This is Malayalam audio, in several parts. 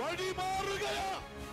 വഴിമാറുകയാ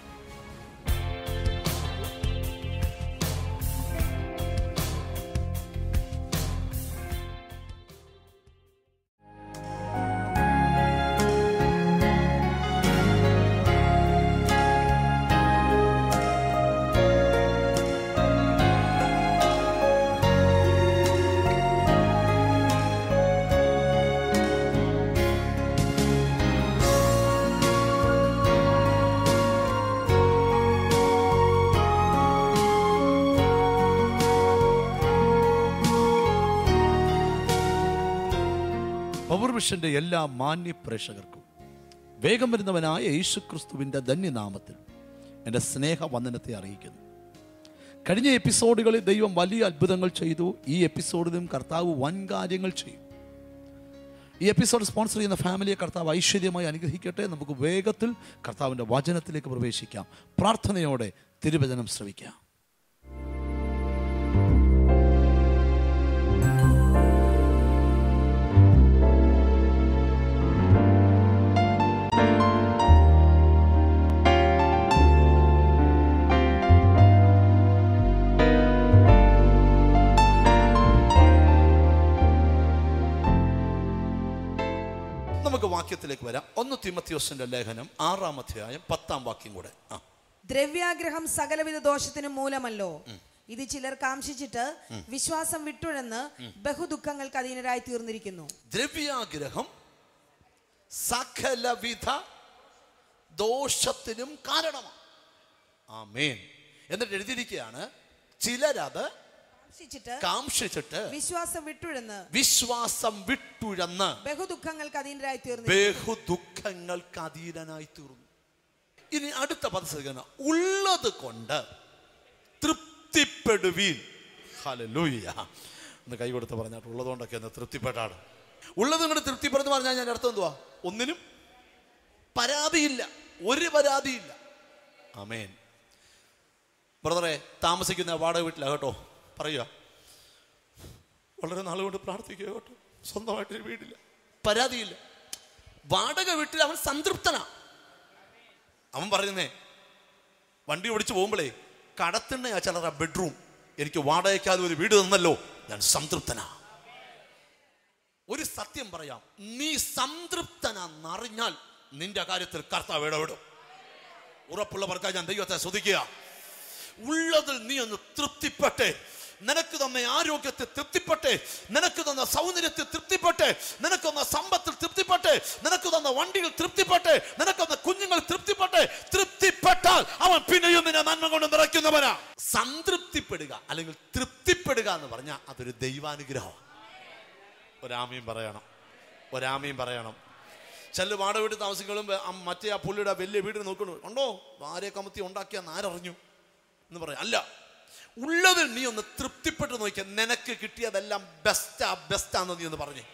പവർവിഷന്റെ എല്ലാ മാന്യ പ്രേക്ഷകർക്കും വേഗം വരുന്നവനായ യേശുക്രിസ്തുവിൻ്റെ ധന്യനാമത്തിൽ എൻ്റെ സ്നേഹവന്ദനത്തെ അറിയിക്കുന്നു കഴിഞ്ഞ എപ്പിസോഡുകളിൽ ദൈവം വലിയ അത്ഭുതങ്ങൾ ചെയ്തു ഈ എപ്പിസോഡിലും കർത്താവ് വൻ കാര്യങ്ങൾ ചെയ്യും ഈ എപ്പിസോഡ് സ്പോൺസർ ചെയ്യുന്ന ഫാമിലിയെ കർത്താവ് ഐശ്വര്യമായി അനുഗ്രഹിക്കട്ടെ നമുക്ക് വേഗത്തിൽ കർത്താവിൻ്റെ വചനത്തിലേക്ക് പ്രവേശിക്കാം പ്രാർത്ഥനയോടെ തിരുവചനം ശ്രവിക്കാം നമുക്ക് വാക്യത്തിലേക്ക് വരാം ഒന്ന് തിമത്യോസിന്റെ ലേഖനം ആറാം അധ്യായം പത്താം വാക്യം കൂടെ ആ ദ്രവ്യാഗ്രഹം സകലവിധ ദോഷത്തിനും മൂലമല്ലോ ഇത് ചിലർ കാംക്ഷിച്ചിട്ട് വിശ്വാസം വിട്ടുഴന്ന് ബഹുദുഃഖങ്ങൾക്ക് അധീനരായി തീർന്നിരിക്കുന്നു ദ്രവ്യാഗ്രഹം സകലവിധ ദോഷത്തിനും കാരണമാണ് ആമേൻ എന്നിട്ട് എഴുതിയിരിക്കുകയാണ് ചിലരത് കാംക്ഷിച്ചിട്ട് കാംക്ഷിച്ചിട്ട് വിശ്വാസം വിട്ടുഴന്ന് വിശ്വാസം വിട്ടുഴന്ന് ബഹുദുഃഖങ്ങൾക്ക് അധീനരായി തീർന്നു ബഹുദുഃഖങ്ങൾക്ക് അധീനനായി തീർന്നു ഇനി അടുത്ത പദസേഖന ഉള്ളത് കൊണ്ട് തൃപ്തിപ്പെടുവീൻ ഹല്ലേലൂയ ഒന്ന് കൈ കൊടുത്ത് പറഞ്ഞാട്ട് ഉള്ളത് കൊണ്ടൊക്കെ ഒന്ന് തൃപ്തിപ്പെട്ടാണ് ഉള്ളത് കൊണ്ട് തൃപ്തിപ്പെടുന്നു പറഞ്ഞാൽ ഞാൻ അർത്ഥം എന്തുവാ ഒന്നിനും പരാതിയില്ല ഒരു പരാതിയില്ല ആമേൻ ബ്രദറെ താമസിക്കുന്ന വാടക വീട്ടിലാണ് കേട്ടോ പറയുക വളരെ നാളുകൊണ്ട് പ്രാർത്ഥിക്കുക കേട്ടോ സ്വന്തമായിട്ടൊരു വീടില്ല പരാതിയില്ല വാടക വീട്ടിൽ അവൻ സംതൃപ്തനാ അവൻ പറയുന്നേ വണ്ടി ഓടിച്ചു പോകുമ്പോഴേ കടത്തിണ്ണയാ ചിലറ ബെഡ്റൂം എനിക്ക് വാടകയ്ക്കാതെ ഒരു വീട് തന്നല്ലോ ഞാൻ സംതൃപ്തനാ ഒരു സത്യം പറയാം നീ സംതൃപ്തനാന്നറിഞ്ഞാൽ നിന്റെ കാര്യത്തിൽ കർത്താവ് ഇടപെടും ഉറപ്പുള്ളവർക്കായി ഞാൻ ദൈവത്തെ സ്തുതിക്കുക ഉള്ളതിൽ നീ ഒന്ന് തൃപ്തിപ്പെട്ടെ നിനക്ക് തന്ന ആരോഗ്യത്തെ തൃപ്തിപ്പെട്ടെ നിനക്ക് തന്ന സൗന്ദര്യത്തിൽ തൃപ്തിപ്പെട്ടെ നിനക്ക് തന്ന സമ്പത്തിൽ തൃപ്തിപ്പെട്ടെ നിനക്ക് തന്ന വണ്ടിയിൽ തൃപ്തിപ്പെട്ടെ നിനക്ക് തന്ന കുഞ്ഞുങ്ങൾ തൃപ്തിപ്പെട്ടെ തൃപ്തിപ്പെട്ടാൽ അവൻ പിന്നെയും നിന്നെ നന്മ കൊണ്ട് നിറയ്ക്കുന്നവനാ സംതൃപ്തിപ്പെടുക അല്ലെങ്കിൽ തൃപ്തിപ്പെടുക എന്ന് പറഞ്ഞാൽ അതൊരു ദൈവാനുഗ്രഹമാണ് ഒരാമയും പറയണം ഒരാമയും പറയണം ചില വാടക വീട്ടിൽ താമസിക്കുമ്പോഴും ആ മറ്റേ ആ പുള്ളിയുടെ വലിയ വീട് നോക്കണു ഉണ്ടോ ഭാര്യ കമത്തി ഉണ്ടാക്കിയാന്ന് ആരറിഞ്ഞു എന്ന് പറയാം അല്ല ഉള്ളതിൽ നീ ഒന്ന് തൃപ്തിപ്പെട്ട് നോക്കിയ നിനക്ക് കിട്ടിയതെല്ലാം ബെസ്റ്റാ ബെസ്റ്റാന്ന് നീ ഒന്ന് പറഞ്ഞേ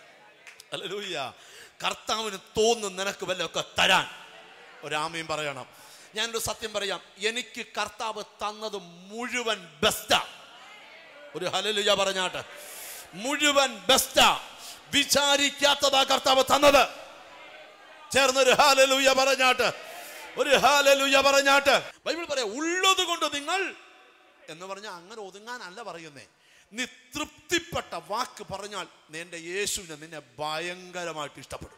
അല്ലൂയ്യ കർത്താവിന് തോന്നും നിനക്ക് വല്ലതൊക്കെ തരാൻ ഒരാമയും പറയണം ഞാനൊരു സത്യം പറയാം എനിക്ക് കർത്താവ് തന്നത് മുഴുവൻ ബെസ്റ്റാ ഒരു ഹലലുയ പറഞ്ഞാട്ട് മുഴുവൻ ബെസ്റ്റാ വിചാരിക്കാത്തതാ കർത്താവ് തന്നത് ചേർന്നൊരു ഹാലലുയ പറഞ്ഞാട്ട് ഒരു ഹാലലുയ പറഞ്ഞാട്ട് ബൈബിൾ പറയാ ഉള്ളത് കൊണ്ട് നിങ്ങൾ എന്ന് പറഞ്ഞാൽ അങ്ങനെ ഒതുങ്ങാനല്ല പറയുന്നേ നീ തൃപ്തിപ്പെട്ട വാക്ക് പറഞ്ഞാൽ നിന്റെ യേശുവിനെ നിന്നെ ഭയങ്കരമായിട്ട് ഇഷ്ടപ്പെടും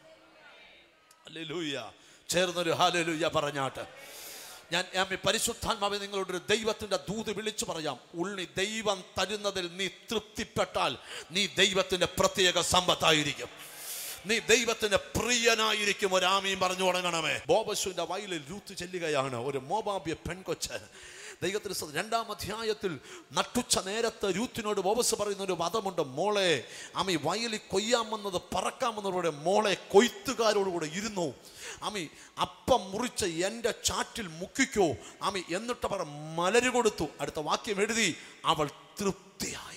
അല്ലേലൂയ ചേർന്നൊരു ഹാലലൂയ പറഞ്ഞാട്ട് ഞാൻ ആമേ പരിശുദ്ധാത്മാവെ നിങ്ങളോട് ഒരു ദൈവത്തിന്റെ ദൂത് വിളിച്ചു പറയാം ഉള്ളി ദൈവം തരുന്നതിൽ നീ തൃപ്തിപ്പെട്ടാൽ നീ ദൈവത്തിന്റെ പ്രത്യേക സമ്പത്തായിരിക്കും നീ ദൈവത്തിന്റെ പ്രിയനായിരിക്കും ഒരാമയും പറഞ്ഞു തുടങ്ങണമേ ബോബസുവിന്റെ വയലിൽ രൂത്ത് ചെല്ലുകയാണ് ഒരു മോബാബ്യ പെൺകൊച്ച് ദൈവത്തിന് സ്തുതി. രണ്ടാം അധ്യായത്തിൽ നട്ടുച്ച നേരത്ത് രൂത്തിനോട് ബോബസ് പറയുന്ന ഒരു വധമുണ്ട് മോളെ ആമി വയലിൽ കൊയ്യാമെന്നത് പറക്കാമെന്നവരുടെ മോളെ കൊയ്ത്തുകാരോടുകൂടെ ഇരുന്നു ആമി അപ്പം മുറിച്ച് എൻ്റെ ചാറ്റിൽ മുക്കിക്കോ ആമി എന്നിട്ട് പറ മലര് കൊടുത്തു അടുത്ത വാക്യം എഴുതി അവൾ തൃപ്തിയായി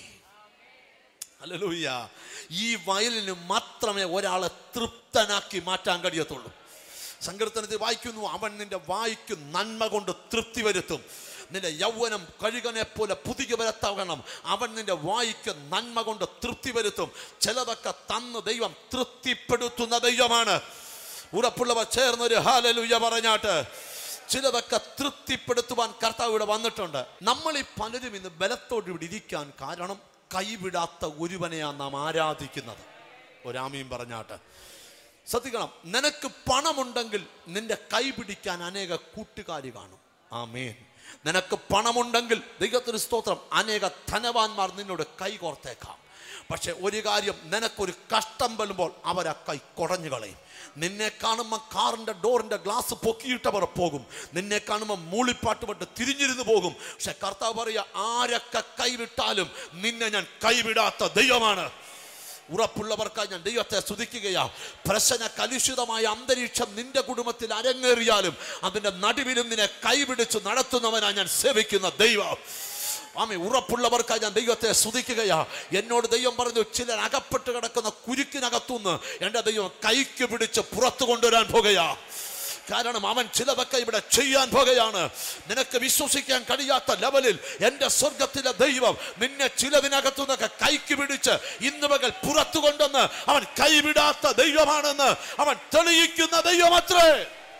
അല്ലൂയ്യ ഈ വയലിന് മാത്രമേ ഒരാളെ തൃപ്തനാക്കി മാറ്റാൻ കഴിയത്തുള്ളൂ സങ്കീർത്തനത്തിൽ വായിക്കുന്നു അവൻ നിന്റെ വായിക്ക് നന്മ കൊണ്ട് തൃപ്തി വരുത്തും നിന്റെ യൗവനം കഴുകനെ പോലെ പുതിയ വരത്താകണം അവൻ നിന്റെ വായിക്ക് നന്മ കൊണ്ട് തൃപ്തി വരുത്തും ചിലതൊക്കെ തന്ന് ദൈവം തൃപ്തിപ്പെടുത്തുന്ന ദൈവമാണ് ഉറപ്പുള്ളവർ ചേർന്നൊരു ഹാലലുയ പറഞ്ഞാട്ട് ചിലതൊക്കെ തൃപ്തിപ്പെടുത്തുവാൻ കർത്താവ് ഇവിടെ വന്നിട്ടുണ്ട് നമ്മൾ ഈ പലരും ഇന്ന് ബലത്തോട് ഇവിടെ ഇരിക്കാൻ കാരണം കൈവിടാത്ത ഒരുവനെയാണ് നാം ആരാധിക്കുന്നത് ഒരാമയും പറഞ്ഞാട്ട് ശ്രദ്ധിക്കണം നിനക്ക് പണമുണ്ടെങ്കിൽ നിന്റെ കൈ പിടിക്കാൻ അനേക കൂട്ടുകാരി കാണും ആമേൻ നിനക്ക് പണമുണ്ടെങ്കിൽ ദൈവത്തിന് സ്തോത്രം അനേക ധനവാന്മാർ നിന്നോട് കൈ കോർത്തേക്കാം പക്ഷെ ഒരു കാര്യം നിനക്കൊരു കഷ്ടം വരുമ്പോൾ അവരാ കൈ കുടഞ്ഞു കളയും നിന്നെ കാണുമ്പോൾ കാറിന്റെ ഡോറിന്റെ ഗ്ലാസ് പൊക്കിയിട്ടവർ പോകും നിന്നെ കാണുമ്പോൾ മൂളിപ്പാട്ട് പട്ട് തിരിഞ്ഞിരുന്നു പോകും പക്ഷെ കർത്താവ് പറയുക ആരൊക്കെ കൈവിട്ടാലും നിന്നെ ഞാൻ കൈവിടാത്ത ദൈവമാണ് ഉറപ്പുള്ളവർക്കായി ഞാൻ ദൈവത്തെ സ്തുതിക്കുകയാ പ്രശ്ന കലുഷിതമായ അന്തരീക്ഷം നിന്റെ കുടുംബത്തിൽ അരങ്ങേറിയാലും അതിന്റെ നടുവിലും നിന്നെ കൈപിടിച്ച് നടത്തുന്നവനാ ഞാൻ സേവിക്കുന്ന ദൈവം ആമി ഉറപ്പുള്ളവർക്കായി ഞാൻ ദൈവത്തെ സ്തുതിക്കുകയാ എന്നോട് ദൈവം പറഞ്ഞു ചിലർ അകപ്പെട്ട് കിടക്കുന്ന കുരുക്കിനകത്തുനിന്ന് എൻ്റെ ദൈവം കൈക്ക് പിടിച്ച് പുറത്തു കൊണ്ടുവരാൻ പോകുകയാ കാരണം അവൻ ചിലതൊക്കെ ഇവിടെ ചെയ്യാൻ പോകുകയാണ് നിനക്ക് വിശ്വസിക്കാൻ കഴിയാത്ത ലെവലിൽ എൻ്റെ സ്വർഗത്തിലെ ദൈവം നിന്നെ ചിലതിനകത്തു നിന്നൊക്കെ കൈക്ക് പിടിച്ച് ഇന്ന് പകൽ പുറത്തു കൊണ്ടുവന്ന് അവൻ കൈവിടാത്ത ദൈവമാണെന്ന് അവൻ തെളിയിക്കുന്ന ദൈവമത്രേ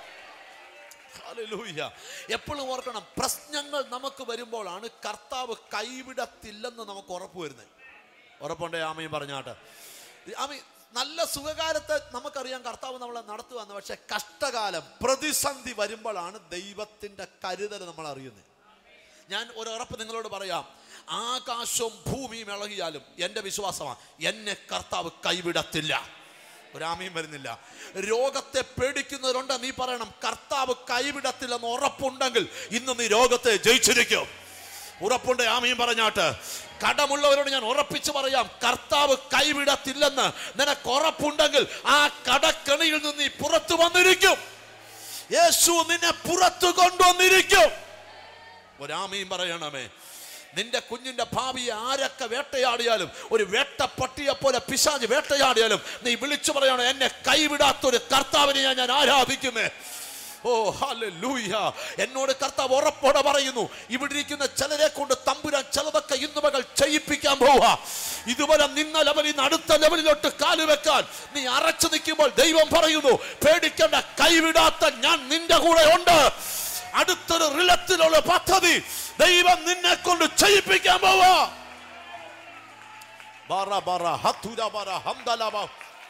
ഹല്ലേലൂയ. എപ്പോഴും ഓർക്കണം പ്രശ്നങ്ങൾ നമുക്ക് വരുമ്പോഴാണ് കർത്താവ് കൈവിടത്തില്ലെന്ന് നമുക്ക് ഉറപ്പ് വരുന്നത് ഉറപ്പുണ്ടേ ആമയും പറഞ്ഞാട്ട് ആമി നല്ല സുഖകാലത്ത് നമുക്കറിയാം കർത്താവ് നമ്മളെ നടത്തുവന്ന് പക്ഷെ കഷ്ടകാലം പ്രതിസന്ധി വരുമ്പോഴാണ് ദൈവത്തിന്റെ കരുതൽ നമ്മൾ അറിയുന്നത് ഞാൻ ഒരു ഉറപ്പ് നിങ്ങളോട് പറയാം ആകാശവും ഭൂമിയും ഇളകിയാലും എൻ്റെ വിശ്വാസമാണ് എന്നെ കർത്താവ് കൈവിടത്തില്ല ഒരാമയും വരുന്നില്ല രോഗത്തെ പേടിക്കുന്നവരുണ്ട് നീ പറയണം കർത്താവ് കൈവിടത്തില്ലെന്ന് ഉറപ്പുണ്ടെങ്കിൽ ഇന്ന് നീ രോഗത്തെ ജയിച്ചിരിക്കും ഉറപ്പുണ്ട് ആമയും പറഞ്ഞാട്ട് കടമുള്ളവരോട് ഞാൻ ഉറപ്പിച്ചു പറയാം കർത്താവ് കൈവിടത്തില്ലെന്ന് നിനക്ക് ഉറപ്പുണ്ടെങ്കിൽ ആ കടക്കണിയിൽ നിന്ന് നീ പുറത്തു വന്നിരിക്കും യേശു നിന്നെ പുറത്തു കൊണ്ടുവന്നിരിക്കും ഒരാമയും പറയണമേ നിന്റെ കുഞ്ഞിന്റെ ഭാവിയെ ആരൊക്കെ വേട്ടയാടിയാലും ഒരു വേട്ടപ്പട്ടിയെ പോലെ പിശാജ് വേട്ടയാടിയാലും നീ വിളിച്ചു പറയണം എന്നെ കൈവിടാത്ത ഒരു കർത്താവിനെ ഞാൻ ഞാൻ ആരാധിക്കുന്നേ ഓ ഹല്ലേലൂയ എന്നോട് കർത്താവ് ഉറപ്പോടെ പറയുന്നു ഇവിടെ ഇരിക്കുന്ന ചിലരെ കൊണ്ട് തമ്പുരാൻ ചിലതൊക്കെ ഇന്ന് മകൾ ചെയ്യിപ്പിക്കാൻ പോവുക ഇതുവരെ നിന്ന ലെവലിൽ നിന്ന് അടുത്ത ലെവലിലോട്ട് കാലുവെക്കാൻ നീ അറച്ചു നിൽക്കുമ്പോൾ ദൈവം പറയുന്നു പേടിക്കേണ്ട കൈവിടാത്ത ഞാൻ നിന്റെ കൂടെ ഉണ്ട് അടുത്തൊരു റിലത്തിലുള്ള പദ്ധതി ദൈവം നിന്നെ കൊണ്ട് ചെയ്യിപ്പിക്കാൻ പോവാ ബറ ബറ ഹത്തുര ബറ ഹംദലബ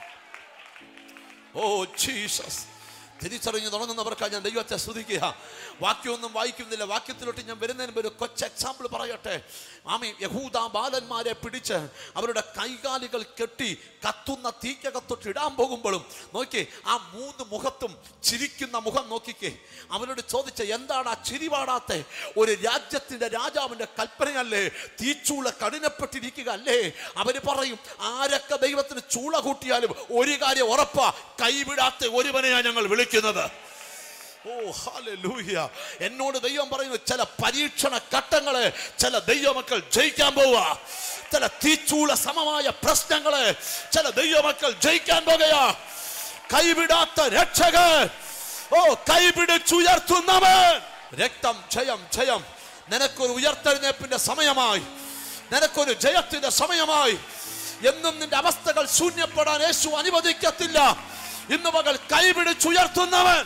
ഓ ജീസസ് തിരിച്ചറിഞ്ഞു തുടങ്ങുന്നവർക്കാണ് ഞാൻ ദൈവത്തെ സ്തുതിക്കുക വാക്യമൊന്നും വായിക്കുന്നില്ല വാക്യത്തിലോട്ട് ഞാൻ വരുന്നതിന് മുമ്പ് ഒരു കൊച്ചു എക്സാമ്പിൾ പറയട്ടെ ആമി യഹൂദ ബാലന്മാരെ പിടിച്ച് അവരുടെ കൈകാലുകൾ കെട്ടി കത്തുന്ന തീക്കകത്തൊട്ട് ഇടാൻ പോകുമ്പോഴും നോക്കി ആ മൂന്ന് മുഖത്തും ചിരിക്കുന്ന മുഖം നോക്കിക്കേ അവരോട് ചോദിച്ച എന്താണ് ആ ചിരി പാടാത്തെ ഒരു രാജ്യത്തിന്റെ രാജാവിന്റെ കൽപ്പനയല്ലേ തീച്ചൂള കഠിനപ്പെട്ടിരിക്കുക അല്ലേ അവര് പറയും ആരൊക്കെ ദൈവത്തിന് ചൂള കൂട്ടിയാലും ഒരു കാര്യം ഉറപ്പാ കൈവിടാത്ത ഒരുവനെയാ ഞങ്ങൾ വിളിക്കുന്നത് ഓ ഹാലൂയ എന്നോട് ദൈവം പറയുന്നു ചില പരീക്ഷണ ഘട്ടങ്ങളെ ചില ദൈവമക്കൾ ജയിക്കാൻ പോവുക ചില തീച്ചൂള സമമായ പ്രശ്നങ്ങളെ ചില ദൈവമക്കൾ ജയിക്കാൻ പോകുകയാ കൈവിടാത്ത രക്ഷകൻ ഓ കൈപിടിച്ചുയർത്തുന്നവൻ രക്തം ജയം ജയം നിനക്കൊരു ഉയർത്തെഴുന്നേപ്പിന്റെ സമയമായി നിനക്കൊരു ജയത്തിന്റെ സമയമായി എന്നും നിന്റെ അവസ്ഥകൾ ശൂന്യപ്പെടാൻ യേശു അനുവദിക്കത്തില്ല ഇന്ന് മകൾ കൈപിടിച്ചുയർത്തുന്നവൻ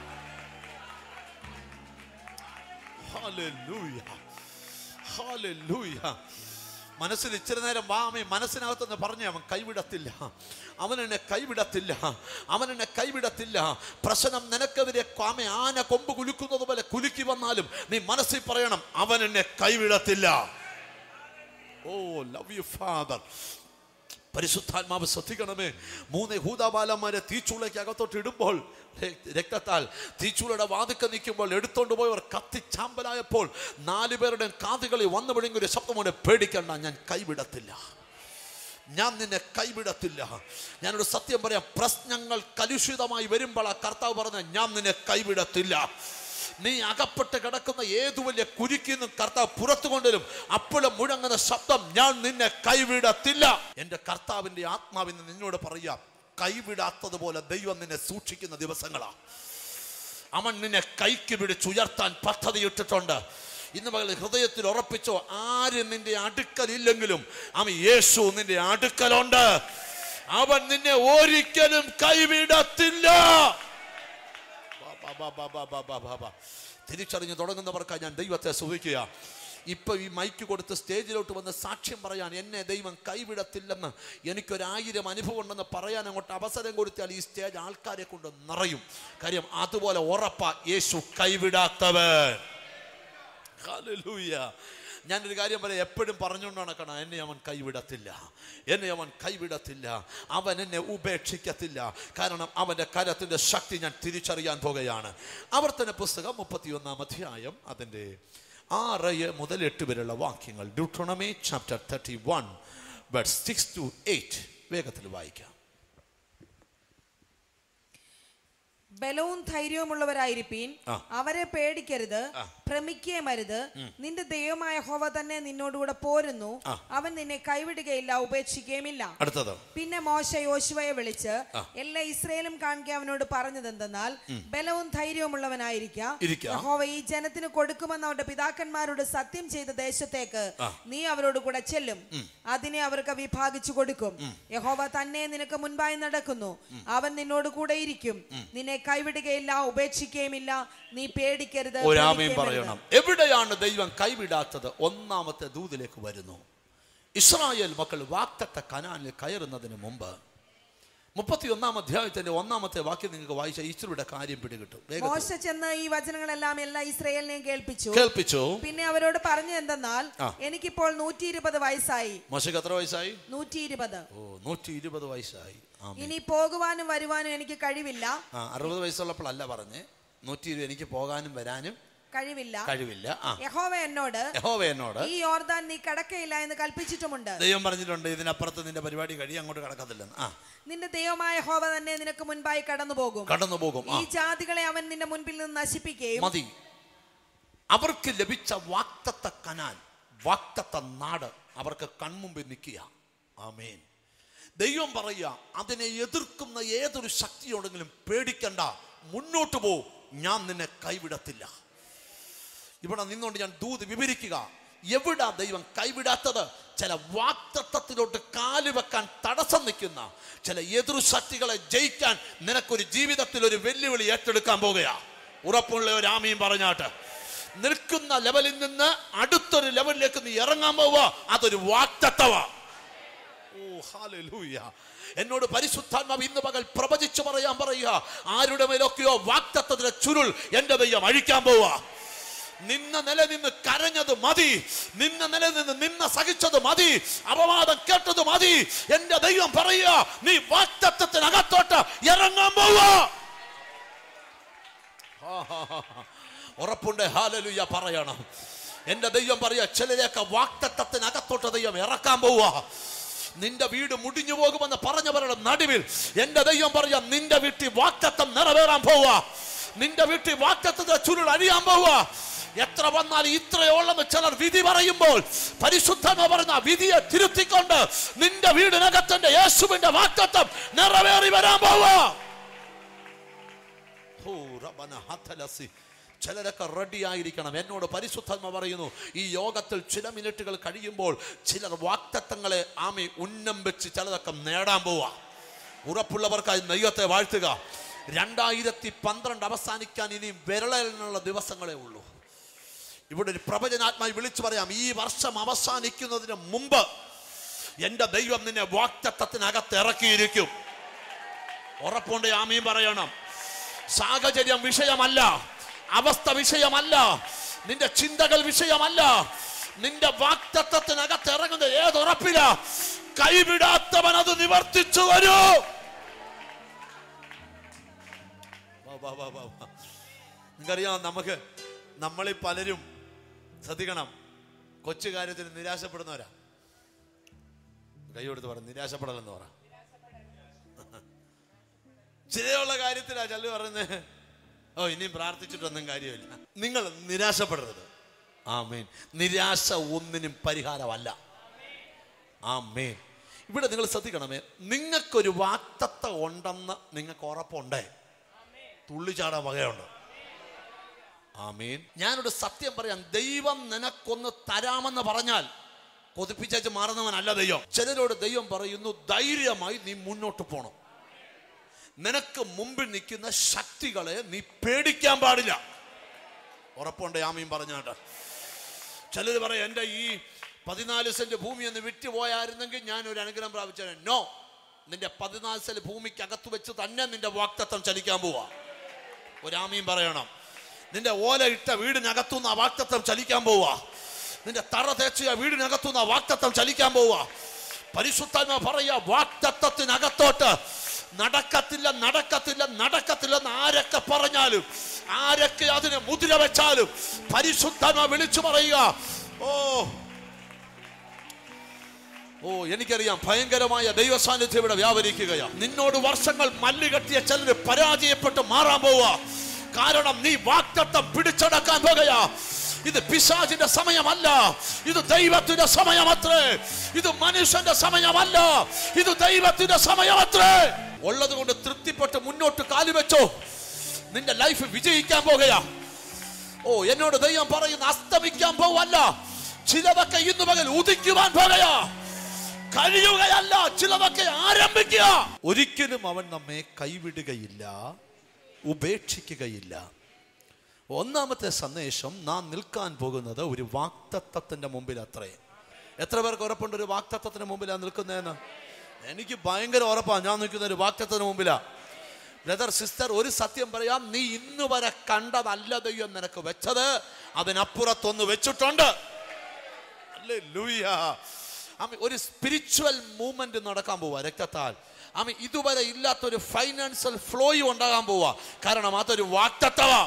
ഹല്ലേലൂയ. ഹല്ലേലൂയ. മനസ്സിൽ ഇച്ചിരി നേരം വാമേ മനസ്സിനകത്തുനിന്ന് പറഞ്ഞേ അവൻ കൈവിടത്തില്ല അവൻ എന്നെ കൈവിടത്തില്ല അവൻ എന്നെ കൈവിടത്തില്ല പ്രശ്നം നിനക്കെതിരെ കാമ ആന കൊമ്പ് കുലുക്കുന്നത് പോലെ കുലുക്കി വന്നാലും നീ മനസ്സിൽ പറയണം അവൻ എന്നെ കൈവിടത്തില്ല ഓ ലവ് യു ഫാദർ പരിശുദ്ധാത്മാവ് ശ്രദ്ധിക്കണമേ മൂന്ന് ഹൂതാബാലന്മാരെ തീച്ചൂളയ്ക്ക് അകത്തോട്ട് ഇടുമ്പോൾ ര- രക്തത്താൽ തീച്ചൂളയുടെ വാതുക്ക നിൽക്കുമ്പോൾ എടുത്തോണ്ട് പോയവർ കത്തിച്ചാമ്പലായപ്പോൾ നാലു പേരുടെ കാതുകളിൽ വന്നു വിഴുങ്ങിയ ഒരു ശബ്ദമുണ്ട് പേടിക്കണ്ട ഞാൻ കൈവിടത്തില്ല ഞാൻ നിന്നെ കൈവിടത്തില്ല ഞാനൊരു സത്യം പറയാം പ്രശ്നങ്ങൾ കലുഷിതമായി വരുമ്പോൾ ആ കർത്താവ് പറഞ്ഞ ഞാൻ നിന്നെ കൈവിടത്തില്ല നീ അകപ്പെട്ട് കിടക്കുന്ന ഏതു വലിയ കുരുക്കിന്നും കർത്താവ് പുറത്തു കൊണ്ടുവരും അപ്പോഴും മുഴങ്ങുന്ന ശബ്ദം ഞാൻ നിന്നെ കൈവിടത്തില്ല എൻ്റെ കർത്താവിൻ്റെ ആത്മാവിന് നിന്നോട് പറയാം കൈവിടാത്തതുപോലെ ദൈവം നിന്നെ സൂക്ഷിക്കുന്ന ദിവസങ്ങളാ അവൻ നിന്നെ കൈക്ക് പിടിച്ചുയർത്താൻ പദ്ധതിയിട്ടിട്ടുണ്ട് ഇന്ന് പകൽ ഹൃദയത്തിൽ ഉറപ്പിച്ചോ ആരും നിന്റെ അടുക്കലില്ലെങ്കിലും അവൻ യേശു നിന്റെ അടുക്കലുണ്ട് അവൻ നിന്നെ ഒരിക്കലും കൈവിടത്തില്ല ബാ, ബാ, ബാ, ബാ, ബാ, ബാ, ബാ, ബാ, ബാ. തിരിച്ചറിഞ്ഞ് തുടങ്ങുന്നവർക്കായി ഞാൻ ദൈവത്തെ സുഖിക്കുക ഇപ്പൊ ഈ മൈക്ക് കൊടുത്ത് സ്റ്റേജിലോട്ട് വന്ന് സാക്ഷ്യം പറയാൻ എന്നെ ദൈവം കൈവിടത്തില്ലെന്ന് എനിക്കൊരായിരം അനുഭവം ഉണ്ടെന്ന് പറയാൻ അങ്ങോട്ട് അവസരം കൊടുത്താൽ ഈ സ്റ്റേജ് ആൾക്കാരെ കൊണ്ട് നിറയും കാര്യം അതുപോലെ ഉറപ്പാ യേശു കൈവിടാത്തവൻ ഹല്ലേലൂയ ഞാനൊരു കാര്യം പറയാം എപ്പോഴും പറഞ്ഞുകൊണ്ട് നടക്കണം എന്നെ അവൻ കൈവിടത്തില്ല എന്നെ അവൻ കൈവിടത്തില്ല അവൻ എന്നെ ഉപേക്ഷിക്കത്തില്ല കാരണം അവൻ്റെ കരത്തിൻ്റെ ശക്തി ഞാൻ തിരിച്ചറിയാൻ പോകുകയാണ് ആവർത്തന പുസ്തകം മുപ്പത്തിയൊന്നാം അധ്യായം അതിൻ്റെ ആറ് മുതൽ എട്ട് വരെയുള്ള വാക്യങ്ങൾ Deuteronomy chapter thirty one but six to eight വേഗത്തിൽ വായിക്കാം ബലവും ധൈര്യവുമുള്ളവരായിരിപ്പീൻ ആ. അവരെ പേടിക്കരുത് ആ. ഭ്രമിക്കുകയും അരുത് നിന്റെ ദൈവമായ ഹോവ തന്നെ നിന്നോടുകൂടെ പോരുന്നു ആ. അവൻ നിന്നെ കൈവിടുകയില്ല ഉപേക്ഷിക്കുകയുമില്ല അടുത്തത് പിന്നെ മോശ യോശുവയെ വിളിച്ച് ആ. എല്ലാ ഇസ്രയേലും കാണിക്കുക അവനോട് പറഞ്ഞതെന്തെന്നാൽ ബലവും ധൈര്യവുമുള്ളവനായിരിക്ക ഇരിക്ക. യഹോവ ഈ ജനത്തിന് കൊടുക്കുമെന്ന് അവരുടെ പിതാക്കന്മാരോട് സത്യം ചെയ്ത ദേശത്തേക്ക് ആ. നീ അവരോട് കൂടെ ചെല്ലും അതിനെ അവർക്ക് വിഭാഗിച്ചു കൊടുക്കും യഹോവ തന്നെ നിനക്ക് മുൻപായി നടക്കുന്നു അവൻ നിന്നോട് കൂടെ ഇരിക്കും നിന്നെ കൈവിടുകയില്ല ഉപേക്ഷിക്കുകയുമില്ല നീ പേടിക്കരുത് ഒരാമയും ഭ്രമിക്കുകയും അരുത്. പറയണം എവിടെയാണ് ദൈവം കൈവിടാത്തത് ഒന്നാമത്തെ ദൂതിലേക്ക് വരുന്നു ഇസ്രായേൽ മക്കൾ വാക്തത്ത കനാനിൽ കയറുന്നതിന് മുമ്പ് മുപ്പത്തിയൊന്നാം അധ്യായത്തിന്റെ ഒന്നാമത്തെ വാക്യം നിങ്ങൾക്ക് വായിച്ച ഈശ്വരുടെ കാര്യം പിടികിട്ടും വേഗത്തിൽ മോശ ചെന്ന് ഈ വചനങ്ങളെല്ലാം എല്ലാ ഇസ്രയേലിനെയും കേൾപ്പിച്ചു കേൾപ്പിച്ചു പിന്നെ അവരോട് പറഞ്ഞു എന്തെന്നാൽ ആ. എനിക്കിപ്പോൾ നൂറ്റി ഇരുപത് വയസ്സായി മോശക്ക് എത്ര വയസ്സായി നൂറ്റി ഇരുപത് ഓ നൂറ്റി ഇരുപത് വയസ്സായി ആ ഇനി പോകുവാനും വരുവാനും എനിക്ക് കഴിവില്ല ആ അറുപത് വയസ്സുള്ളപ്പോഴല്ല പറഞ്ഞ് നൂറ്റി ഇരുപത് എനിക്ക് പോകാനും വരാനും കഴിവില്ല കഴിവില്ല ആ യഹോവ എന്നോട് യഹോവ എന്നോട് ഈ യോർദാൻ നീ കടക്കയില്ല എന്ന് കൽപ്പിച്ചിട്ടുമുണ്ട് ദൈവം പറഞ്ഞിട്ടുണ്ട് ഇതിനപ്പുറത്ത് നിന്റെ പരിപാടി കഴിയും അങ്ങോട്ട് കടക്കത്തില്ലെന്ന് ആ നിന്റെ ദൈവമായ ഹോവ തന്നെ നിനക്ക് മുൻപായി കടന്നു പോകും കടന്നു പോകും ആ ഈ ജാതികളെ അവൻ നിന്റെ മുൻപിൽ നിന്ന് നശിപ്പിക്കുകയും മതി അവർക്ക് ലഭിച്ച വാക്തത്ത കനാൽ വാക്തത്ത നാട് അവർക്ക് കൺമുമ്പിൽ നിൽക്കുക ആമേൻ ദൈവം പറയുക അതിനെ എതിർക്കുന്ന ഏതൊരു ശക്തിയോടെങ്കിലും പേടിക്കണ്ട മുന്നോട്ട് പോ ഞാൻ നിന്നെ കൈവിടത്തില്ല ഇവിടെ നിന്നുകൊണ്ട് ഞാൻ ദൂത് വിവരിക്കുക എവിടാ ദൈവം കൈവിടാത്തത് ചില വാക്തത്വത്തിലോട്ട് കാല് വെക്കാൻ തടസ്സം നിൽക്കുന്ന ചില എതിർശക്തികളെ ജയിക്കാൻ നിനക്കൊരു ജീവിതത്തിൽ ഒരു വെല്ലുവിളി ഏറ്റെടുക്കാൻ പോകുക ഉറപ്പുള്ള ഒരു ആമയും പറഞ്ഞാട്ട് നിൽക്കുന്ന ലെവലിൽ നിന്ന് അടുത്തൊരു ലെവലിലേക്ക് നീ ഇറങ്ങാൻ പോവുക അതൊരു വാക്തത്വമാ ഓ ഹാലൂയ എന്നോട് പരിശുദ്ധാത്മാവ് ഇന്ന് പകൽ പ്രവചിച്ചു പറയാൻ പറയുക ആരുടെ മേലൊക്കെയോ വാക്തത്വത്തിന്റെ ചുരുൾ എന്റെ ദൈവം അഴിക്കാൻ പോവുക നിന്ന നില നിന്ന് കരഞ്ഞത് മതി നിന്ന നില നിന്ന് നിന്ന സഹിച്ചത് മതി അപവാദം കേട്ടത് മതി എന്റെ ദൈവം പറയുക നീ വാക്തത്വത്തിനകത്തോട്ട് ഇറങ്ങാൻ പോവുക ഉറപ്പുണ്ട് ഹാലലുയ പറയണം എന്റെ ദൈവം പറയാ ചിലരെയൊക്കെ വാക്തത്വത്തിനകത്തോട്ട് ദൈവം ഇറക്കാൻ പോവുക നിന്റെ വീട് മുടിഞ്ഞു പോകുമെന്ന് പറഞ്ഞവരുടെ നടുവിൽ എന്റെ ദൈവം പറയാം നിന്റെ വീട്ടിൽ വാക്തത്വം നിറവേറാൻ പോവുക നിന്റെ വീട്ടിൽ വാക്തത്വത്തിന്റെ ചുരുൾ അഴിയാൻ പോവുക എത്ര വന്നാൽ ഇത്രയോളം ചിലർ വിധി പറയുമ്പോൾ പരിശുദ്ധമ പറഞ്ഞ വിധിയെ തിരുത്തിക്കൊണ്ട് നിന്റെ വീടിനകത്തിന്റെ യേശുവിന്റെ വാക്തത്വം നിറവേറി വരാൻ പോവുക ഹോ, റബ്ബന ഹത്തലസി. ചിലരൊക്കെ റെഡി ആയിരിക്കണം എന്നോട് പരിശുദ്ധാത്മ പറയുന്നു ഈ യോഗത്തിൽ ചില മിനിറ്റുകൾ കഴിയുമ്പോൾ ചിലർ വാക്തത്വങ്ങളെ ആമി ഉന്നം വെച്ച് ചിലതൊക്കെ നേടാൻ പോവാ ഉറപ്പുള്ളവർക്കായി നെയ്യത്തെ വാഴ്ത്തുക രണ്ടായിരത്തി പന്ത്രണ്ട് അവസാനിക്കാൻ ഇനി വിരളനുള്ള ദിവസങ്ങളേ ഉള്ളൂ ഇവിടെ ഒരു പ്രവചനാത്മായി വിളിച്ചു പറയാം ഈ വർഷം അവസാനിക്കുന്നതിന് മുമ്പ് എന്റെ ദൈവം നിന്നെ വാക്തത്വത്തിനകത്ത് ഇറക്കിയിരിക്കും ഉറപ്പുണ്ട് ആമീൻ പറയണം സാഹചര്യം വിഷയമല്ല അവസ്ഥ വിഷയമല്ല നിന്റെ ചിന്തകൾ വിഷയമല്ല നിന്റെ വാക്തത്വത്തിനകത്ത് ഇറങ്ങുന്ന ഏതുറപ്പില കൈവിടാത്തവൻ അത് നിവർത്തിച്ചു വരൂ വാ, വാ, വാ, വാ, വാ. നിങ്ങൾക്കറിയാം നമുക്ക് നമ്മളിൽ പലരും ശ്രദ്ധിക്കണം കൊച്ചു കാര്യത്തിന് നിരാശപ്പെടുന്നവരാ കൈ കൊടുത്ത് പറ നിരാശപ്പെടലെന്ന് പറ ചിലയുള്ള കാര്യത്തിലാ ചല്ലു പറയുന്നത് ഓ ഇനിയും പ്രാർത്ഥിച്ചിട്ടൊന്നും കാര്യമില്ല നിങ്ങൾ നിരാശപ്പെടരുത് ആമേൻ നിരാശ ഒന്നിനും പരിഹാരമല്ല ആമേൻ ഇവിടെ നിങ്ങൾ ശ്രദ്ധിക്കണമേ നിങ്ങൾക്കൊരു വാക്തത്വം ഉണ്ടെന്ന് നിങ്ങൾക്ക് ഉറപ്പുണ്ടേ തുള്ളിച്ചാടാൻ വകയുണ്ട് ആമീൻ ഞാനൊരു സത്യം പറയാം ദൈവം നിനക്കൊന്ന് തരാമെന്ന് പറഞ്ഞാൽ കൊതിപ്പിച്ചു മാറുന്നവനല്ല ദൈവം ചിലരോട് ദൈവം പറയുന്നു ധൈര്യമായി നീ മുന്നോട്ട് പോണം നിനക്ക് മുമ്പിൽ നിൽക്കുന്ന ശക്തികളെ നീ പേടിക്കാൻ പാടില്ല ഉറപ്പുണ്ട് ആമയും പറഞ്ഞാട്ട് ചിലർ പറയും എൻ്റെ ഈ പതിനാല് സെന്റ് ഭൂമി ഒന്ന് വിറ്റുപോയായിരുന്നെങ്കിൽ ഞാൻ ഒരു അനുഗ്രഹം പ്രാപിച്ചേ നോ നിന്റെ പതിനാല് സെന്റ് ഭൂമിക്ക് അകത്ത് വെച്ച് തന്നെ നിന്റെ വാക്തത്വം ചലിക്കാൻ പോവാ ഒരാമയും പറയണം നിന്റെ ഓല ഇട്ട വീടിനകത്തുനിന്ന് ആ വാക്തത്വം ചലിക്കാൻ പോവാ നിന്റെ തറ തേച്ച വീടിനകത്തുനിന്ന് ആ വാക്തത്വം ചലിക്കാൻ പോവാ പരിശുദ്ധാത്മ പറയാ വാക്തത്വത്തിനകത്തോട്ട് നടക്കത്തില്ല നടക്കത്തില്ല നടക്കത്തില്ലെന്ന് ആരൊക്കെ പറഞ്ഞാലും ആരൊക്കെ അതിന് മുദ്ര വെച്ചാലും പരിശുദ്ധാത്മ വിളിച്ചു പറയുക ഓ ഓ എനിക്കറിയാം ഭയങ്കരമായ ദൈവസാന്നിധ്യം ഇവിടെ വ്യാപരിക്കുകയാണ് നിന്നോട് വർഷങ്ങൾ മല്ലുകെട്ടിയ ചിലര് പരാജയപ്പെട്ട് മാറാൻ പോവാ കാരണം നീ വാക്തത്വം പിടിച്ചടക്കാൻ പോകുകയാ ഇത് പിശാചിന്റെ സമയമല്ല ഇത് ദൈവത്തിന്റെ സമയമത്രേ ഇത് മനുഷ്യന്റെ സമയമല്ല ഇത് ദൈവത്തിന്റെ സമയമത്രേ ഉള്ളത് കൊണ്ട് തൃപ്തിപ്പെട്ട് മുന്നോട്ട് കാലുവെച്ചോ നിന്റെ ലൈഫ് വിജയിക്കാൻ പോകുകയാ ഓ എന്നോട് ദൈവം പറയുന്ന അസ്തമിക്കാൻ പോവല്ല ചിലതൊക്കെ ഇന്ന് പകൽ ഉദിക്കുവാൻ പോകുകയാ കഴിയുകയല്ല ചിലതൊക്കെ ആരംഭിക്കുക ഒരിക്കലും അവൻ നമ്മെ കൈവിടുകയില്ല ഉപേക്ഷിക്കുകയില്ല ഒന്നാമത്തെ സന്ദേശം നാം നിൽക്കാൻ പോകുന്നത് ഒരു വാക്തത്വത്തിന്റെ മുമ്പിൽ അത്രേ എത്ര പേർക്ക് ഉറപ്പുണ്ട് ഒരു വാക്തത്വത്തിന് മുമ്പിലാണ് നിൽക്കുന്നതെന്ന് എനിക്ക് ഭയങ്കര ഉറപ്പാണ് ഞാൻ നിൽക്കുന്ന ഒരു വാക്തത്വത്തിന് മുമ്പിലാ ബ്രദർ സിസ്റ്റർ ഒരു സത്യം പറയാം നീ ഇന്ന് വരെ കണ്ടതല്ല ദൈവം നിനക്ക് വെച്ചത് അതിനപ്പുറത്തൊന്ന് വെച്ചിട്ടുണ്ട് ഹല്ലേലൂയ. ആമി ഒരു സ്പിരിച്വൽ മൂവ്മെന്റ് നടക്കാൻ പോവാ രക്തത്താൽ ആമി ഇതുവരെ ഇല്ലാത്തൊരു ഫൈനാൻഷ്യൽ ഫ്ലോയും ഉണ്ടാകാൻ പോവാ കാരണം അതൊരു വാക്തത്വമാ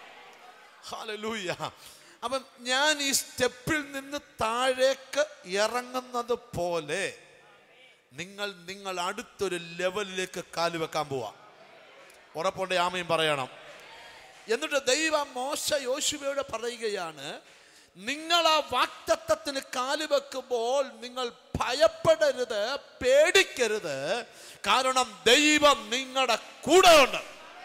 ഹല്ലേലൂയ അപ്പം ഞാൻ ഈ സ്റ്റെപ്പിൽ നിന്ന് താഴേക്ക് ഇറങ്ങുന്നത് പോലെ നിങ്ങൾ നിങ്ങൾ അടുത്തൊരു ലെവലിലേക്ക് കാലുവെക്കാൻ പോവാ ഉറപ്പുണ്ട് ആമയും പറയണം എന്നിട്ട് ദൈവം മോശ യോശുവയോട് പറയുകയാണ് നിങ്ങൾ ആ വാക്തത്വത്തിന് കാലുവെക്കുമ്പോൾ നിങ്ങൾ ഭയപ്പെടരുത് പേടിക്കരുത് കാരണം ദൈവം നിങ്ങളുടെ കൂടെയുണ്ട്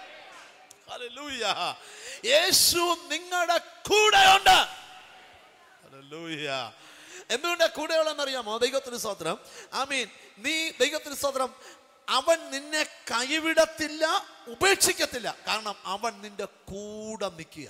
ഹല്ലേലൂയ. യേശു നിങ്ങളുടെ കൂടെയുണ്ട് ഹല്ലേലൂയ. എന്തുകൊണ്ട് കൂടെയുള്ളതെന്നറിയാമോ ദൈവത്തിന് സ്തോത്രം ഐ മീൻ നീ ദൈവത്തിന് സ്തോത്രം അവൻ നിന്നെ കൈവിടത്തില്ല ഉപേക്ഷിക്കത്തില്ല കാരണം അവൻ നിന്റെ കൂടെ നിൽക്കുക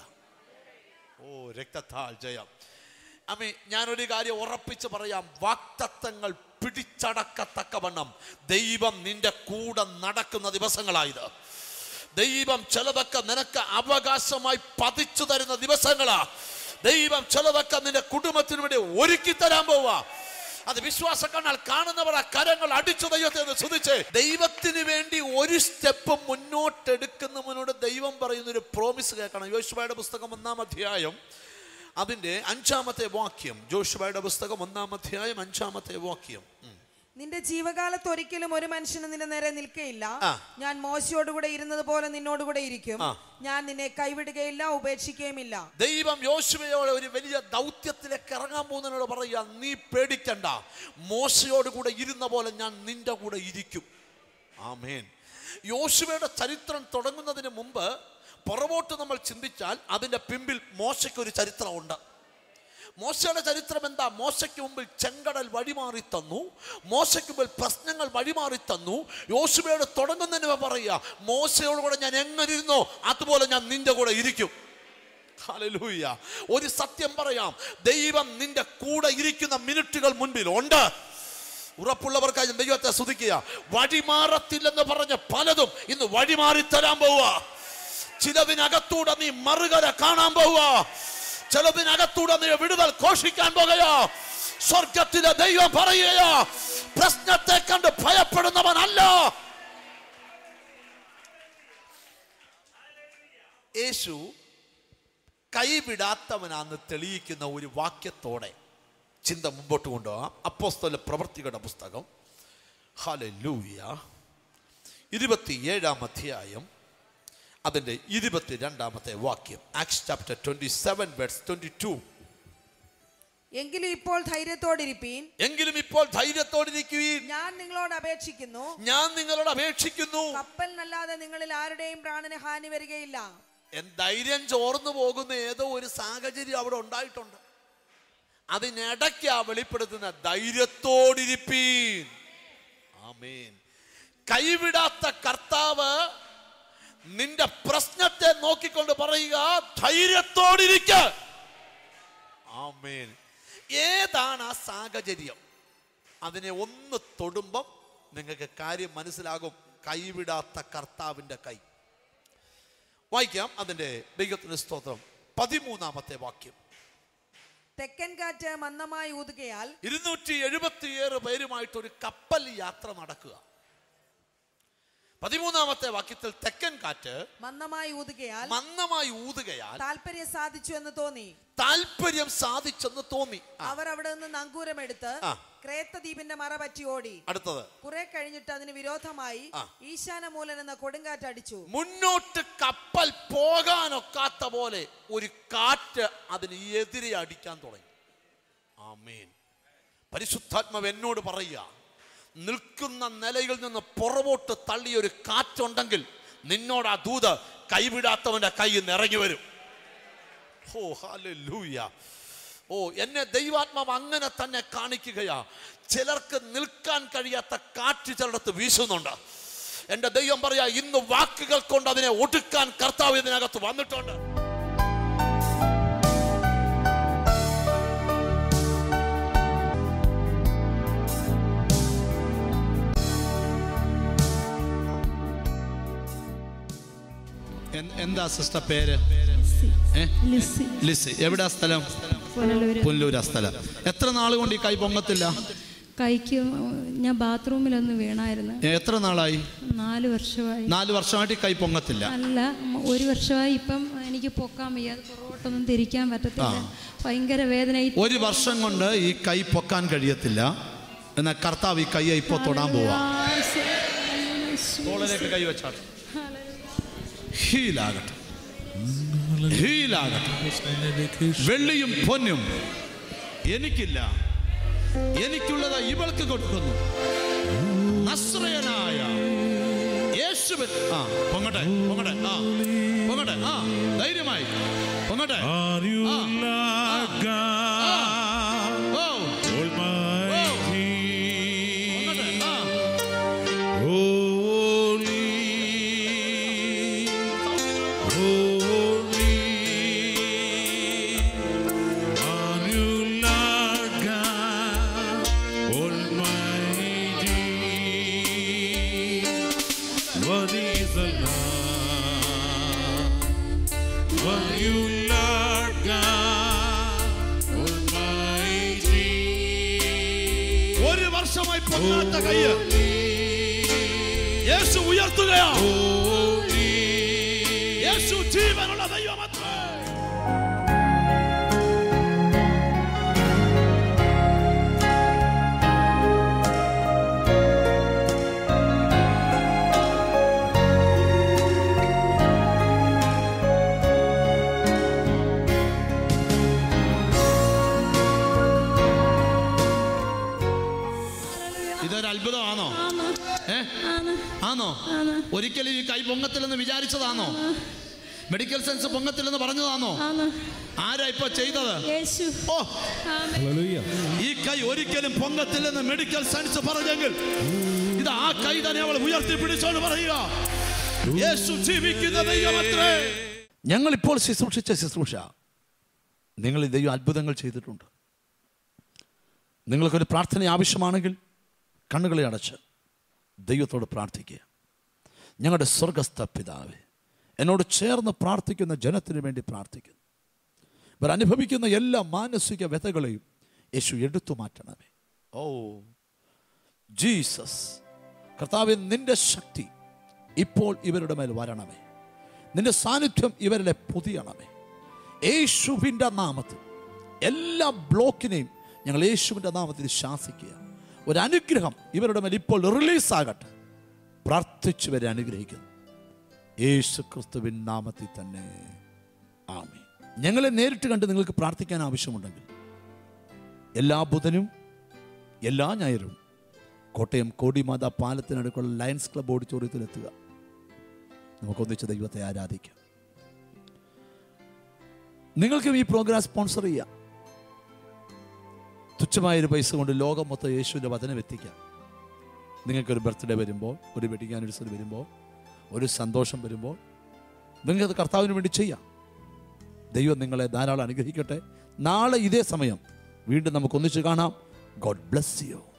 ഓ രക്തത്താൽ ജയം അമ്മേ ഞാനൊരു കാര്യം ഉറപ്പിച്ച് പറയാം വാക്തത്വങ്ങൾ പിടിച്ചടക്കത്തക്കവണ്ണം ദൈവം നിന്റെ കൂടെ നടക്കുന്ന ദിവസങ്ങളായത് ദൈവം ചിലതൊക്കെ നിനക്ക് അവകാശമായി പതിച്ചു തരുന്ന ദിവസങ്ങളാ ദൈവം ചിലതൊക്കെ നിന്റെ കുടുംബത്തിന് വേണ്ടി ഒരുക്കി തരാൻ പോവാ അത് വിശ്വാസ കണ്ണാൽ കാണുന്നവർ ആ കരങ്ങൾ അടിച്ചു ദൈവത്തെ ഒന്ന് ശ്രദ്ധിച്ചേ ദൈവത്തിന് വേണ്ടി ഒരു സ്റ്റെപ്പ് മുന്നോട്ടെടുക്കുന്നവനോട് ദൈവം പറയുന്ന ഒരു പ്രോമിസ് കേൾക്കണം യോശുവയുടെ പുസ്തകം ഒന്നാം അധ്യായം അതിന്റെ അഞ്ചാമത്തെ വാക്യം ജോഷുവയുടെ പുസ്തകം ഒന്നാം അധ്യായം അഞ്ചാമത്തെ വാക്യം ഉം. നിന്റെ ജീവകാലത്ത് ഒരിക്കലും ഒരു മനുഷ്യന് നിന്റെ നേരെ നിൽക്കയില്ല ആ. ഞാൻ മോശയോടുകൂടെ ഇരുന്നത് പോലെ നിന്നോടുകൂടെ ഇരിക്കും ആ. ഞാൻ നിന്നെ കൈവിടുകയില്ല ഉപേക്ഷിക്കുകയുമില്ല ദൈവം യോശുവയോട് ഒരു വലിയ ദൗത്യത്തിലേക്ക് ഇറങ്ങാൻ പോകുന്നതിനോട് പറയുക നീ പേടിക്കണ്ട മോശയോട് കൂടെ ഇരുന്ന പോലെ ഞാൻ നിന്റെ കൂടെ ഇരിക്കും ആമേൻ യോശുവയുടെ ചരിത്രം തുടങ്ങുന്നതിന് മുമ്പ് പുറകോട്ട് നമ്മൾ ചിന്തിച്ചാൽ അതിൻ്റെ പിമ്പിൽ മോശയ്ക്കൊരു ചരിത്രമുണ്ട് മോശയുടെ ചരിത്രം എന്താ മോശയ്ക്ക് മുമ്പിൽ ചെങ്കടൽ വഴിമാറി തന്നു മോശയ്ക്ക് മുമ്പിൽ പ്രശ്നങ്ങൾ വഴിമാറി തന്നു യോശുവയോട് തുടങ്ങുന്നതിന് മുമ്പ് പറയുക മോശയോട് കൂടെ ഞാൻ എങ്ങനെ ഇരുന്നോ അതുപോലെ ഞാൻ നിന്റെ കൂടെ ഇരിക്കും ഹല്ലേലൂയ ഒരു സത്യം പറയാം ദൈവം നിന്റെ കൂടെ ഇരിക്കുന്ന മിനിറ്റുകൾ മുൻപിൽ ഉണ്ട് ഉറപ്പുള്ളവർക്കായി ഞാൻ ദൈവത്തെ സ്തുതിക്കുക വഴിമാറത്തില്ലെന്ന് പറഞ്ഞ പലതും ഇന്ന് വഴിമാറി തരാൻ പോവുക ചിലതിനകത്തൂടെ നീ മറുകര കാണാൻ പോവുക ചിലതിനകത്തൂടെ നീ വിടുതൽ ഘോഷിക്കാൻ പോകുകയോ സ്വർഗത്തിലെ ദൈവം പറയുകയോ പ്രശ്നത്തെ കണ്ട് ഭയപ്പെടുന്നവനല്ല യേശു കൈവിടാത്തവനാന്ന് തെളിയിക്കുന്ന ഒരു വാക്യത്തോടെ ചിന്ത മുമ്പോട്ട് കൊണ്ടുപോകാം അപ്പോസ്തല പ്രവർത്തികളുടെ പുസ്തകം ഹലൂയ ഇരുപത്തിയേഴാം അധ്യായം അതിൻ്റെ ഇരുപത്തിരണ്ടാമത്തെ വാക്യം Acts chapter twenty seven words twenty two എങ്കിലും ഇപ്പോൾ ധൈര്യത്തോടിരിപ്പീൻ എങ്കിലും ഇപ്പോൾ ധൈര്യത്തോടിരിക്കുകയും ഞാൻ നിങ്ങളോട് അപേക്ഷിക്കുന്നു ഞാൻ നിങ്ങളോട് അപേക്ഷിക്കുന്നു കപ്പലിനല്ലാതെ നിങ്ങളിൽ ആരുടെയും പ്രാണന് ഹാനി വരികയില്ല എൻ ധൈര്യം ചോർന്നു പോകുന്ന ഏതോ ഒരു സാഹചര്യം അവിടെ ഉണ്ടായിട്ടുണ്ട് അതിനിടയ്ക്കാ വെളിപ്പെടുത്തുന്ന ധൈര്യത്തോടിരിപ്പീൻ ആമേൻ കൈവിടാത്ത കർത്താവ് നിന്റെ പ്രശ്നത്തെ നോക്കിക്കൊണ്ട് പറയുക ധൈര്യത്തോടിരിക്ക ആമേൻ ഏതാണ് ആ സാഹചര്യം അതിനെ ഒന്ന് തൊടുമ്പം നിങ്ങൾക്ക് കാര്യം മനസ്സിലാകും കൈവിടാത്ത കർത്താവിൻ്റെ കൈ വായിക്കാം അതിൻ്റെ ദൈവത്തിന് സ്തോത്രം പതിമൂന്നാമത്തെ വാക്യം തെക്കൻ കാറ്റ് മന്ദമായി ഊതുകയാൽ ഇരുന്നൂറ്റി എഴുപത്തിയേഴ് പേരുമായിട്ട് ഒരു കപ്പൽ യാത്ര നടക്കുക പതിമൂന്നാമത്തെ വാക്യത്തിൽ തെക്കൻ കാറ്റ് മന്ദമായി ഊതുകയാൽ മന്ദമായി ഊതുകയാൽ താല്പര്യം സാധിച്ചു എന്ന് തോന്നി താല്പര്യം സാധിച്ചെന്ന് തോന്നി ആ, അവർ അവിടെ നിന്ന് നങ്കൂരമെടുത്ത് ആ. ക്രേത്ത ദ്വീപിന്റെ മറ പറ്റി ഓടി അടുത്തത് കുറെ കഴിഞ്ഞിട്ട് അതിന് വിരോധമായി ആ. ഈശാനമൂലൻ എന്ന കൊടുങ്കാറ്റ് അടിച്ചു മുന്നോട്ട് കപ്പൽ പോകാനൊക്കാത്ത പോലെ ഒരു കാറ്റ് അതിന് എതിരെ അടിക്കാൻ തുടങ്ങി ആമേൻ പരിശുദ്ധാത്മാവ് എന്നോട് പറയുക നിൽക്കുന്ന നിലയിൽ നിന്ന് പുറകോട്ട് തള്ളിയ ഒരു കാറ്റുണ്ടെങ്കിൽ നിന്നോട് ആ ദൂത് കൈവിടാത്തവന്റെ കയ്യിൽ നിന്ന് ഇറങ്ങി വരും ഓ ഹല്ലേലൂയ ഓ എന്നെ ദൈവാത്മാവ് അങ്ങനെ തന്നെ കാണിക്കുകയാ ചിലർക്ക് നിൽക്കാൻ കഴിയാത്ത കാറ്റ് ചിലടത്ത് വീശുന്നുണ്ട് എൻ്റെ ദൈവം പറയാ ഇന്ന് വാക്കുകൾ കൊണ്ട് അതിനെ ഒടുക്കാൻ കർത്താവ് ഇതിനകത്ത് വന്നിട്ടുണ്ട് എൻ- എന്താ സിസ്റ്റർ പേര് ഏ? ലിസി ലിസി എവിടാ സ്ഥലം പുനലൂര് പുല്ലൂരാ സ്ഥലം എത്ര നാൾ കൊണ്ട് ഈ കൈ പൊങ്ങത്തില്ല കൈക്ക് ഞാൻ ബാത്റൂമിലൊന്ന് വീണായിരുന്നു ഏ, എത്ര നാളായി നാല് വർഷമായി നാല് വർഷമായിട്ട് ഈ കൈ പൊങ്ങത്തില്ല അല്ല മ- ഒരു വർഷമായി ഇപ്പം എനിക്ക് പൊക്കാൻ വയ്യ അത് പുറകോട്ടൊന്നും തിരിക്കാൻ പറ്റത്തില്ല ഭയങ്കര വേദന ഈ ഒരു വർഷം കൊണ്ട് ഈ കൈ പൊക്കാൻ കഴിയത്തില്ല എന്നാൽ കർത്താവ് ഈ കൈയെ ഇപ്പൊ തൊടാൻ പോവാ തോളിലേക്ക് കൈ വെച്ചാട്ടെ ഹീലാകട്ടെ ഹീലാകട്ടെ വെള്ളിയും പൊന്നും എനിക്കില്ല എനിക്കുള്ളത് ഇവൾക്ക് കൊടുക്കുന്നു നസ്രയനായ യേശുവിൻ ആ പൊങ്ങട്ടെ പൊങ്ങട്ടെ ആ പൊങ്ങട്ടെ ആ ധൈര്യമായി പൊങ്ങട്ടെ Are you Ah. Lord God oh Almighty? പൊങ്ങട്ടെ ആ Holy, holy, are you Lord God Almighty? What is the Lamb? What you Lord God Almighty? ഒരു വർഷമായി പൊങ്ങാത്ത കൈ യേശു ഉയർത്തുകയാ യേശു ജീവനുള്ള ദൈവമത്രേ ഇതൊരു അത്ഭുതമാണോ ഏ ആണോ ഒരിക്കലും ഈ കൈ പൊങ്ങത്തില്ലെന്ന് വിചാരിച്ചതാണോ മെഡിക്കൽ സയൻസ് പൊങ്ങത്തില്ലെന്ന് പറഞ്ഞതാണോ ആരാ ഇപ്പൊ ചെയ്തത് യേശു ഓ ഈ കൈ ഒരിക്കലും പൊങ്ങത്തില്ലെന്ന് മെഡിക്കൽ സയൻസ് പറഞ്ഞെങ്കിൽ ഇത് ആ കൈ തന്നെ അവൾ ഉയർത്തി പിടിച്ചോണ്ട് പറയുക യേശു ജീവിക്കുന്ന ദൈവമത്രേ ഞങ്ങൾ ഇപ്പോൾ ശുശ്രൂഷിച്ച ശുശ്രൂഷ നിങ്ങൾ ഈ ദൈവം അത്ഭുതങ്ങൾ ചെയ്തിട്ടുണ്ട് നിങ്ങൾക്കൊരു പ്രാർത്ഥന ആവശ്യമാണെങ്കിൽ കണ്ണുകളെ അടച്ച് ദൈവത്തോട് പ്രാർത്ഥിക്കുക ഞങ്ങളുടെ സ്വർഗസ്ഥ പിതാവേ എന്നോട് ചേർന്ന് പ്രാർത്ഥിക്കുന്ന ജനത്തിന് വേണ്ടി പ്രാർത്ഥിക്കുന്നു ഇവർ അനുഭവിക്കുന്ന എല്ലാ മാനസിക വ്യതകളെയും യേശു എടുത്തു മാറ്റണമേ ഓ ജീസസ് കർത്താവെ നിന്റെ ശക്തി ഇപ്പോൾ ഇവരുടെ മേൽ വരണമേ നിന്റെ സാന്നിധ്യം ഇവരിലെ പുതിയണമേ യേശുവിൻ്റെ നാമത്തിൽ എല്ലാ ബ്ലോക്കിനെയും ഞങ്ങൾ യേശുവിൻ്റെ നാമത്തിൽ ശാസിക്കുക ഒരു അനുഗ്രഹം ഇവരുടെ മേൽ ഇപ്പോൾ റിലീസാകട്ടെ പ്രാർത്ഥിച്ചുവരെ അനുഗ്രഹിക്കുന്നു യേശു ക്രിസ്തുവിൻ നാമത്തിൽ തന്നെ ആമേ ഞങ്ങളെ നേരിട്ട് കണ്ട് നിങ്ങൾക്ക് പ്രാർത്ഥിക്കാൻ ആവശ്യമുണ്ടെങ്കിൽ എല്ലാ ബുധനും എല്ലാ ഞായറും കോട്ടയം കോടിമാത പാലത്തിനടുക്കുള്ള ലയൺസ് ക്ലബ് ഓഡിറ്റോറിയത്തിൽ എത്തുക നമുക്കൊന്നിച്ച് ദൈവത്തെ ആരാധിക്കാം നിങ്ങൾക്കും ഈ പ്രോഗ്രാം സ്പോൺസർ ചെയ്യാം തുച്ഛമായൊരു പൈസ കൊണ്ട് ലോകം മൊത്തം യേശുവിൻ്റെ വചനം എത്തിക്കാം നിങ്ങൾക്കൊരു ബർത്ത്ഡേ വരുമ്പോൾ ഒരു വെഡിങ് ആനിവേഴ്സറി വരുമ്പോൾ ഒരു സന്തോഷം വരുമ്പോൾ നിങ്ങൾക്കത് കർത്താവിന് വേണ്ടി ചെയ്യാം ദൈവം നിങ്ങളെ ധാരാളം അനുഗ്രഹിക്കട്ടെ നാളെ ഇതേ സമയം വീണ്ടും നമുക്ക് ഒന്നിച്ച് കാണാം ഗോഡ് ബ്ലസ് യു